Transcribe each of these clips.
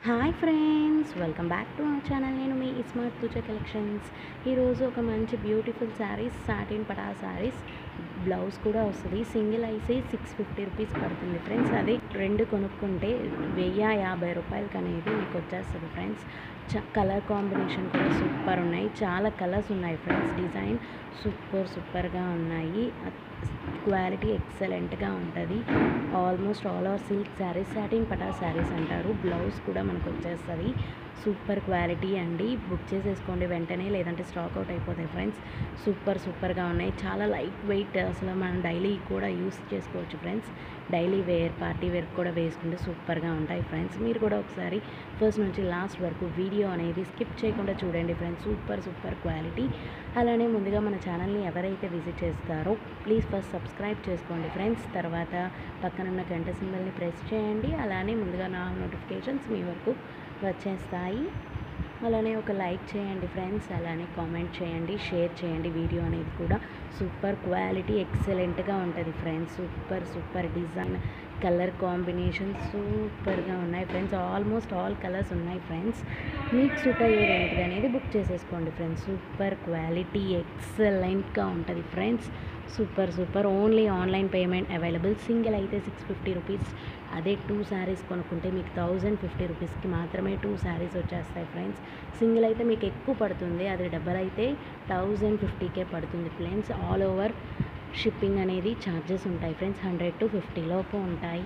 hi friends welcome back to our channel నేను మీ smart Pooja collections ఈరోజు ఒక మంచి బ్యూటిఫుల్ శారీస్ సాటిన్ పటా శారీస్ బ్లౌజ్ కూడా వస్తుంది సింగిల్ అయితే సిక్స్ ఫిఫ్టీ రూపీస్ పడుతుంది ఫ్రెండ్స్ అదే రెండు కొనుక్కుంటే వెయ్యి యాభై రూపాయలకి అనేది మీకు వచ్చేస్తుంది ఫ్రెండ్స్ చ కలర్ కాంబినేషన్ కూడా సూపర్ ఉన్నాయి చాలా కలర్స్ ఉన్నాయి ఫ్రెండ్స్ డిజైన్ సూపర్ సూపర్గా ఉన్నాయి క్వాలిటీ ఎక్సలెంట్గా ఉంటుంది almost all over silk saris satin పటా శారీస్ అంటారు బ్లౌజ్ కూడా మనకు వచ్చేస్తుంది సూపర్ క్వాలిటీ అండి బుక్ చేసేసుకోండి వెంటనే లేదంటే స్టాక్ అవుట్ అయిపోతాయి ఫ్రెండ్స్ సూపర్ సూపర్గా ఉన్నాయి చాలా లైట్ వెయిట్ అసలు మనం డైలీ కూడా యూస్ చేసుకోవచ్చు friends daily wear party wear కూడా వేసుకుంటే సూపర్గా ఉంటాయి ఫ్రెండ్స్ మీరు కూడా ఒకసారి ఫస్ట్ నుంచి లాస్ట్ వరకు వీడియో అనేది స్కిప్ చేయకుండా చూడండి ఫ్రెండ్స్ సూపర్ సూపర్ క్వాలిటీ అలానే ముందుగా మన ఛానల్ని ఎవరైతే విజిట్ చేస్తారో ప్లీజ్ ఫస్ట్ సబ్స్క్రైబ్ చేసుకోండి ఫ్రెండ్స్ తర్వాత పక్కనున్న గంట సింబల్ని ప్రెస్ చేయండి అలానే ముందుగా నా నోటిఫికేషన్స్ మీ వరకు వచ్చేస్తాయి అలానే ఒక లైక్ చేయండి ఫ్రెండ్స్ అలానే కామెంట్ చేయండి షేర్ చేయండి వీడియో అనేది కూడా సూపర్ క్వాలిటీ ఎక్సలెంట్గా ఉంటుంది friends super super design colour combination సూపర్గా ఉన్నాయి ఫ్రెండ్స్ ఆల్మోస్ట్ ఆల్ కలర్స్ ఉన్నాయి ఫ్రెండ్స్ మీకు సూట్ అయ్యేది ఏంటిది అనేది బుక్ చేసేసుకోండి ఫ్రెండ్స్ సూపర్ క్వాలిటీ ఎక్సలెంట్గా ఉంటుంది friends super super only online payment available single అయితే సిక్స్ ఫిఫ్టీ రూపీస్ అదే టూ శారీస్ కొనుక్కుంటే మీకు థౌజండ్ ఫిఫ్టీ రూపీస్కి మాత్రమే టూ శారీస్ వచ్చేస్తాయి ఫ్రెండ్స్ సింగిల్ అయితే మీకు ఎక్కువ పడుతుంది అది డబల్ అయితే థౌజండ్ ఫిఫ్టీకే పడుతుంది ఫ్రెండ్స్ ఆల్ ఓవర్ షిప్పింగ్ అనేది ఛార్జెస్ ఉంటాయి ఫ్రెండ్స్ హండ్రెడ్ టు ఫిఫ్టీ లోపు ఉంటాయి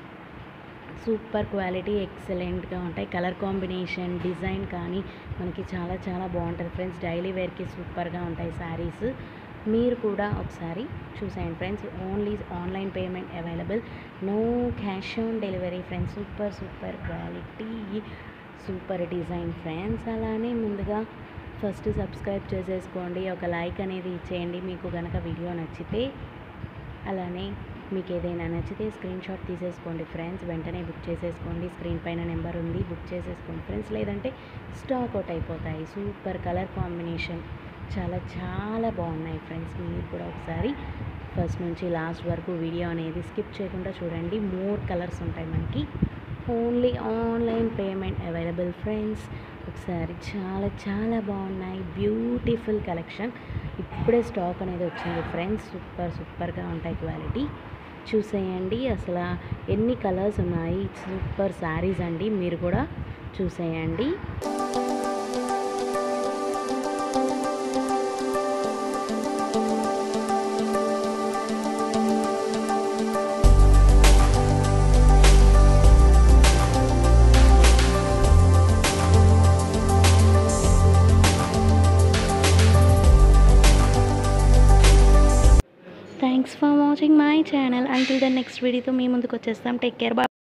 సూపర్ క్వాలిటీ ఎక్సలెంట్గా ఉంటాయి కలర్ కాంబినేషన్ డిజైన్ కానీ మనకి చాలా చాలా బాగుంటుంది ఫ్రెండ్స్ డైలీ వేర్కి సూపర్గా ఉంటాయి శారీస్ మీరు కూడా ఒకసారి చూసేయండి friends only online payment available no cash on delivery friends super super quality super design friends అలానే ముందుగా ఫస్ట్ సబ్స్క్రైబ్ చేసేసుకోండి ఒక లైక్ అనేది ఇచ్చేయండి మీకు కనుక వీడియో నచ్చితే అలానే మీకు ఏదైనా నచ్చితే స్క్రీన్ షాట్ తీసేసుకోండి ఫ్రెండ్స్ వెంటనే బుక్ చేసేసుకోండి స్క్రీన్ పైన నెంబర్ ఉంది బుక్ చేసేసుకోండి ఫ్రెండ్స్ లేదంటే స్టాక్ అవుట్ అయిపోతాయి సూపర్ కలర్ కాంబినేషన్ చాలా చాలా బాగున్నాయి ఫ్రెండ్స్ మీరు కూడా ఒకసారి ఫస్ట్ నుంచి లాస్ట్ వరకు వీడియో అనేది స్కిప్ చేయకుండా చూడండి మోర్ కలర్స్ ఉంటాయి మనకి only online payment available friends ఒకసారి చాలా చాలా బాగున్నాయి బ్యూటిఫుల్ కలెక్షన్ ఇప్పుడే స్టాక్ అనేది వచ్చింది ఫ్రెండ్స్ సూపర్ సూపర్గా ఉంటాయి క్వాలిటీ చూసేయండి అసలు ఎన్ని కలర్స్ ఉన్నాయి సూపర్ శారీస్ అండి మీరు కూడా చూసేయండి thanks for watching my channel until the next వీడియోతో మీ ముందుకు వచ్చేస్తాం టేక్ కేర్ బాయ్